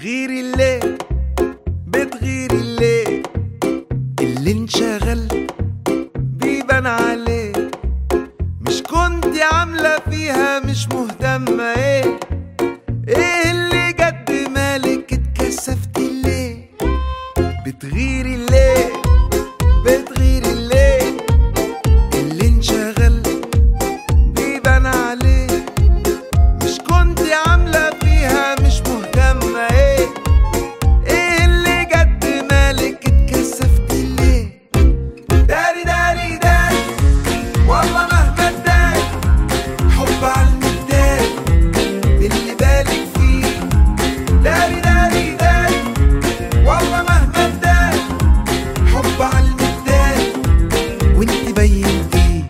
بتغيري الليل بتغيري الليل اللي انشغل بيبان عليه مش كنت عاملة فيها مش مهتمة ايه ايه اللي جد مالك اتكسفت ليه بتغيري الليل بتغيري الليل اللي انشغل بيبان عليه مش كنت عاملة فيها مش مهتمة ايه ايه اللي جد مالك اتكسفت ليه داري داري داري والله مهما اداري حب على المداري اللي بالك فيه داري داري داري والله مهما اداري حب على المداري وانت بينتيه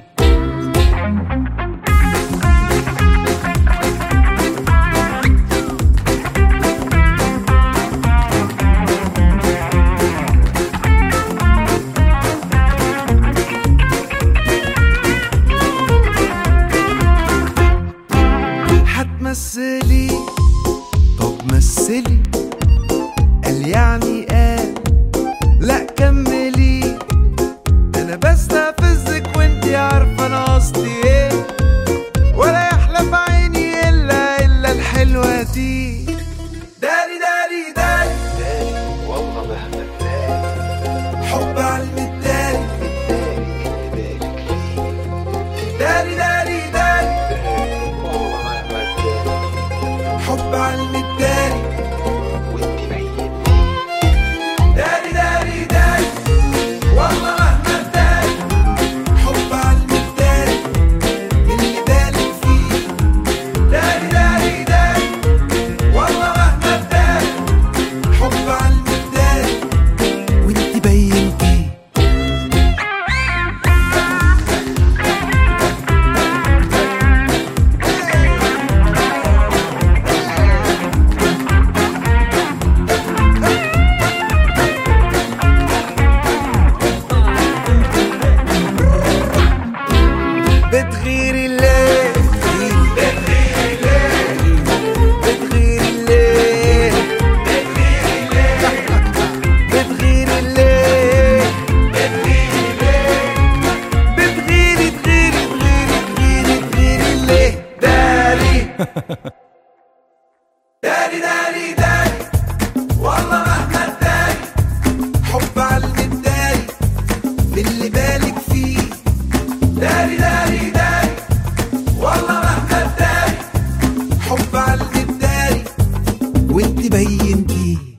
هتمثلي طب مثلي قال يعني قال لا كملي انا بستفزك وانتي عارفه انا قصدي ايه ولا يحلى في عيني الا الا الحلوه دي داري داري داري داري والله مهما تداري حب على المداري اللي بالك فيه داري داري داري داري والله مهما تداري حب على المداري وانت بينتيه داري داري داري والله مهما داري حب على المداري اللي بالك فيه داري داري داري والله مهما داري حب على المداري وانت بينتي بتغيري ليه بتغيري ليه بتغيري ليه بتغيري ليه بتغيري تغيري تغيري تغيري تغيري ليه داري داري داري داري والله مهما داري حب على المداري اللي بالك فيه داري داري داري والله مهما داري حب على المداري وانت بينتيه